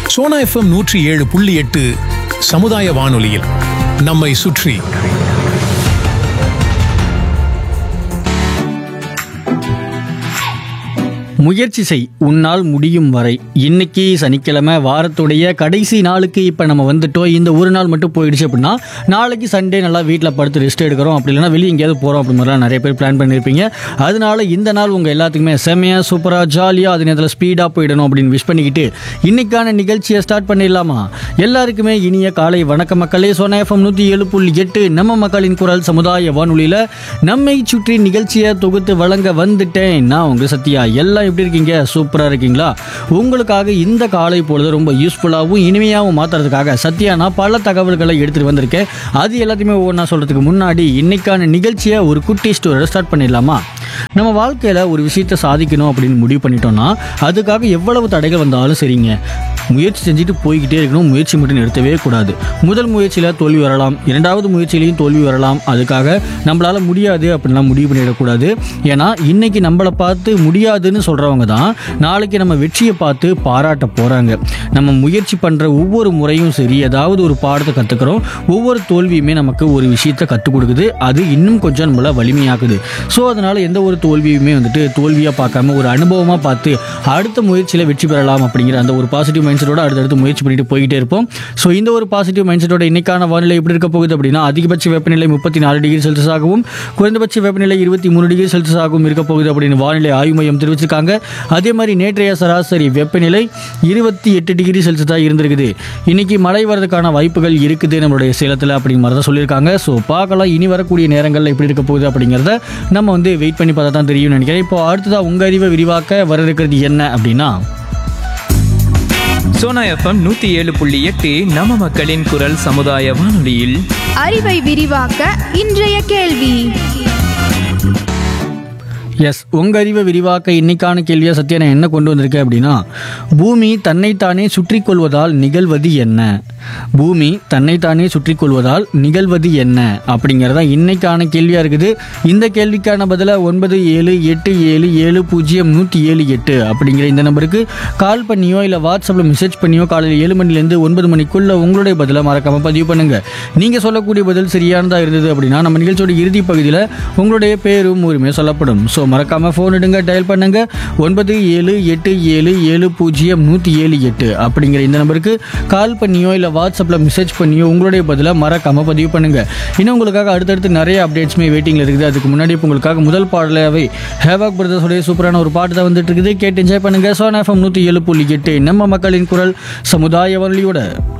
Sona FM நூற்றி ஏழு புள்ளி எட்டு சமுதாய வானொலியில் நம்மை சுற்றி முயற்சி செய் உன்னால் முடியும் வரை இன்னைக்கு சனிக்கிழமை வாரத்துடைய கடைசி நாளுக்கு இப்போ நம்ம வந்துட்டோம் இந்த ஒரு நாள் மட்டும் போயிடுச்சு அப்படின்னா நாளைக்கு சண்டே நல்லா வீட்டில் படுத்து ரெஸ்ட் எடுக்கிறோம் அப்படி இல்லைன்னா வெளியே எங்கேயாவது போகிறோம் அப்படி மாதிரிலாம் நிறைய பேர் பிளான் பண்ணியிருப்பீங்க அதனால இந்த நாள் உங்கள் எல்லாத்துக்குமே செம்மையாக சூப்பராக ஜாலியாக அது நேரத்தில் ஸ்பீடாக போயிடணும் அப்படின்னு விஷ் பண்ணிக்கிட்டு இன்னைக்கான நிகழ்ச்சியை ஸ்டார்ட் பண்ணிடலாமா எல்லாருக்குமே இனிய காலை வணக்க மக்களே சோனா எஃப்எம் நூற்றி ஏழு புள்ளி எட்டு நம்ம மக்களின் குரல் சமுதாய வானொலியில் நம்மை சுற்றி நிகழ்ச்சியை தொகுத்து வழங்க வந்துட்டேன் நான் உங்கள் சத்யா எல்லாம் எப்படி இருக்கீங்க சூப்பராக இருக்கீங்களா உங்களுக்காக இந்த காலை பொழுது ரொம்ப யூஸ்ஃபுல்லாகவும் இனிமையாகவும் மாற்றுறதுக்காக சத்யா நான் பல தகவல்களை எடுத்துகிட்டு வந்திருக்கேன் அது எல்லாத்தையுமே ஒவ்வொன்றா சொல்கிறதுக்கு முன்னாடி இன்னைக்கான நிகழ்ச்சியை ஒரு குட்டி ஸ்டோரியோட ஸ்டார்ட் பண்ணிடலாமா நம்ம வாழ்க்கையில் ஒரு விஷயத்தை சாதிக்கணும் அப்படின்னு முடிவு பண்ணிட்டோம்னா அதுக்காக எவ்வளவு தடைகள் வந்தாலும் சரிங்க முயற்சி செஞ்சுட்டு போய்கிட்டே இருக்கணும் முயற்சி மட்டும் நிறுத்தவே கூடாது முதல் முயற்சியில் தோல்வி வரலாம் இரண்டாவது முயற்சியிலையும் தோல்வி வரலாம் அதுக்காக நம்மளால் முடியாது அப்படின்லாம் முடிவு பண்ணிடக்கூடாது ஏன்னா இன்னைக்கு நம்மளை பார்த்து முடியாதுன்னு சொல்கிறவங்க தான் நாளைக்கு நம்ம வெற்றியை பார்த்து பாராட்ட போகிறாங்க நம்ம முயற்சி பண்ணுற ஒவ்வொரு முறையும் சரி ஏதாவது ஒரு பாடத்தை கற்றுக்கிறோம் ஒவ்வொரு தோல்வியுமே நமக்கு ஒரு விஷயத்தை கற்றுக் கொடுக்குது அது இன்னும் கொஞ்சம் நம்மளை வலிமையாக்குது ஸோ அதனால் எந்த ஒரு தோல்வியுமே வந்துட்டு தோல்வியாக பார்க்காம ஒரு அனுபவமாக பார்த்து அடுத்த முயற்சியில் வெற்றி பெறலாம் அப்படிங்கிற அந்த ஒரு பாசிட்டிவ் மைண்ட் செட்டோட அடுத்தடுத்து முயற்சி பண்ணிட்டு போய்கிட்டே இருப்போம் ஸோ இந்த ஒரு பாசிட்டிவ் மைண்ட் செட்டோட இன்னைக்கான வானிலை எப்படி இருக்க போகுது அப்படின்னா அதிகபட்ச வெப்பநிலை முப்பத்தி நாலு டிகிரி செல்சியஸ் ஆகவும் குறைந்தபட்ச வெப்பநிலை இருபத்தி மூணு டிகிரி செல்சியஸ் ஆகவும் இருக்க போகுது அப்படின்னு வானிலை ஆய்வு மையம் தெரிவிச்சிருக்காங்க அதே மாதிரி நேற்றைய சராசரி வெப்பநிலை இருபத்தி எட்டு டிகிரி செல்சியஸாக இருந்திருக்குது இன்னைக்கு மழை வரதுக்கான வாய்ப்புகள் இருக்குது நம்மளுடைய சேலத்தில் அப்படிங்கிற மாதிரி தான் சொல்லியிருக்காங்க ஸோ பார்க்கலாம் இனி வரக்கூடிய நேரங்களில் எப்படி இருக்க போகுது அப்படிங்கிறத நம்ம வந்து வெயிட் பண்ணி பார்த்தா தான் தெரியும்னு நினைக்கிறேன் இப்போ அடுத்ததாக உங்கள் அறிவை விரிவாக்க வர இருக்கிறது என்ன அப்படின்னா சோனா எஃப்எம் நூத்தி ஏழு புள்ளி எட்டு நம்ம மக்களின் குரல் சமுதாய வானொலியில் அறிவை விரிவாக்க இன்றைய கேள்வி எஸ் உங்கள் அறிவை விரிவாக்க இன்னைக்கான கேள்வியாக சத்யா நான் என்ன கொண்டு வந்திருக்கேன் அப்படின்னா பூமி தன்னைத்தானே சுற்றி கொள்வதால் நிகழ்வது என்ன பூமி தன்னைத்தானே சுற்றி கொள்வதால் நிகழ்வது என்ன அப்படிங்கிறதா இன்னைக்கான கேள்வியாக இருக்குது இந்த கேள்விக்கான பதிலை ஒன்பது ஏழு எட்டு ஏழு ஏழு பூஜ்ஜியம் நூற்றி ஏழு எட்டு அப்படிங்கிற இந்த நம்பருக்கு கால் பண்ணியோ இல்லை வாட்ஸ்அப்பில் மெசேஜ் பண்ணியோ காலையில் ஏழு மணிலேருந்து ஒன்பது மணிக்குள்ள உங்களுடைய பதிலை மறக்காமல் பதிவு பண்ணுங்கள் நீங்கள் சொல்லக்கூடிய பதில் சரியானதாக இருந்தது அப்படின்னா நம்ம நிகழ்ச்சியோட இறுதி பகுதியில் உங்களுடைய பேரும் உரிமை சொல்லப்படும் ஸோ மறக்காமல் ஃபோன் எடுங்க டயல் பண்ணுங்க ஒன்பது ஏழு எட்டு ஏழு ஏழு பூஜ்ஜியம் நூற்றி ஏழு எட்டு அப்படிங்கிற இந்த நம்பருக்கு கால் பண்ணியோ இல்லை வாட்ஸ்அப்பில் மெசேஜ் பண்ணியோ உங்களுடைய பதிலை மறக்காமல் பதிவு பண்ணுங்க இன்னும் உங்களுக்காக அடுத்தடுத்து நிறைய அப்டேட்ஸுமே வெயிட்டிங்கில் இருக்குது அதுக்கு முன்னாடி இப்போ உங்களுக்காக முதல் பாடலாவே ஹேவாக் பிரதர்ஸோடைய சூப்பரான ஒரு பாட்டு தான் வந்துட்டு இருக்குது கேட்டு என்ஜாய் பண்ணுங்க சோனா எஃப்எம் நூற்றி ஏழு புள்ளி எட்டு நம்ம மக்களின் குரல் சமுதாய வானொலியோட